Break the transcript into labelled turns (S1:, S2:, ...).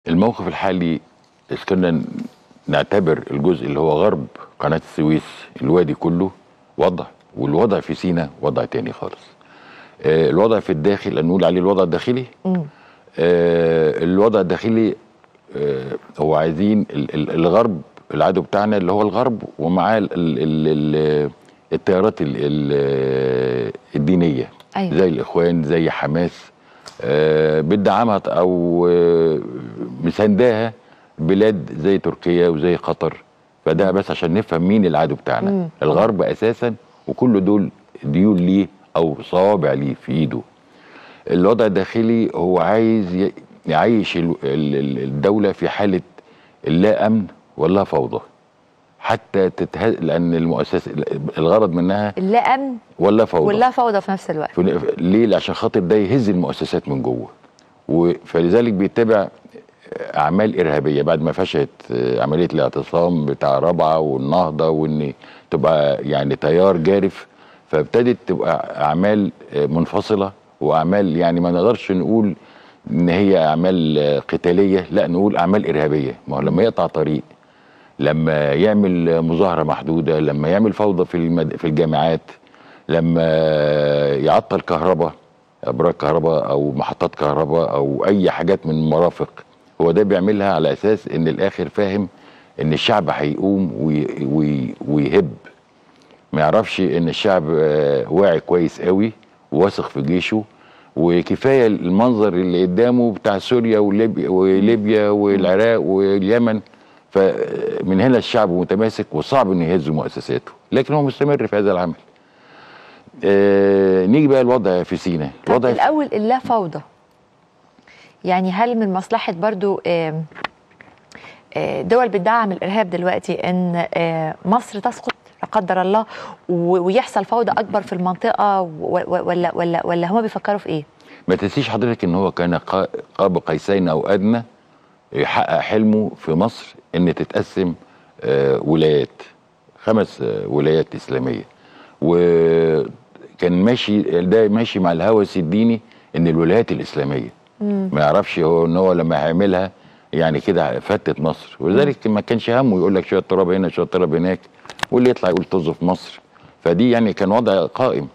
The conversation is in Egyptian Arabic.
S1: الموقف الحالي إذا كنا نعتبر الجزء اللي هو غرب قناة السويس الوادي كله وضع والوضع في سيناء وضع تاني خالص آه، الوضع في الداخل نقول عليه الوضع الداخلي
S2: مم.
S1: آه، الوضع الداخلي آه، هو عايزين ال- ال- الغرب العدو بتاعنا اللي هو الغرب ومعاه ال- ال- ال- ال- التيارات ال- ال- الدينيه
S2: أيوة.
S1: زي الاخوان زي حماس آه، بتدعمها او آه، مسانداها بلاد زي تركيا وزي قطر فده بس عشان نفهم مين العدو بتاعنا
S2: مم.
S1: الغرب اساسا وكل دول ديول ليه او صوابع ليه في ايده الوضع الداخلي هو عايز ي- يعيش ال- ال- ال- الدولة في حالة لا أمن ولا فوضى حتى تتهز لأن المؤسسة الغرض منها
S2: لا امن
S1: ولا فوضى
S2: ولا فوضى في نفس الوقت
S1: ف- ليه عشان خاطر ده يهز المؤسسات من جوه و- فلذلك بيتبع اعمال ارهابيه بعد ما فشلت آه، عمليه الاعتصام بتاع رابعه والنهضه وان تبقى يعني تيار جارف فابتدت تبقى اعمال آه، منفصله واعمال يعني ما نقدرش نقول ان هي اعمال آه، قتاليه لا نقول اعمال ارهابيه ما هو لما يقطع طريق لما يعمل مظاهره محدوده لما يعمل فوضى في المد... في الجامعات لما يعطل كهرباء ابراج كهرباء او محطات كهرباء او اي حاجات من المرافق هو ده بيعملها على اساس ان الاخر فاهم ان الشعب هيقوم وي... وي... ويهب ما يعرفش ان الشعب آه، واعي كويس قوي وواثق في جيشه وكفايه المنظر اللي قدامه بتاع سوريا وليبيا وليبيا والعراق واليمن فمن هنا الشعب متماسك وصعب انه يهز مؤسساته لكن هو مستمر في هذا العمل آه نيجي بقى الوضع في سيناء
S2: طب
S1: الوضع في
S2: الاول اللا فوضى يعني هل من مصلحه برضو آم، آه، دول بتدعم الارهاب دلوقتي ان آه، مصر تسقط لا قدر الله و- ويحصل فوضى اكبر في المنطقه و- و- ولا ولا ولا هما بيفكروا في ايه؟
S1: ما تنسيش حضرتك ان هو كان قا- قاب قيسين او ادنى يحقق حلمه في مصر ان تتقسم آه، ولايات خمس آه، ولايات اسلاميه وكان ماشي ده ماشي مع الهوس الديني ان الولايات الاسلاميه ما يعرفش هو ان هو لما هيعملها يعني كده فتت مصر ولذلك ما كانش همه يقول لك شويه تراب هنا شويه تراب هناك واللي يطلع يقول طز في مصر فدي يعني كان وضع قائم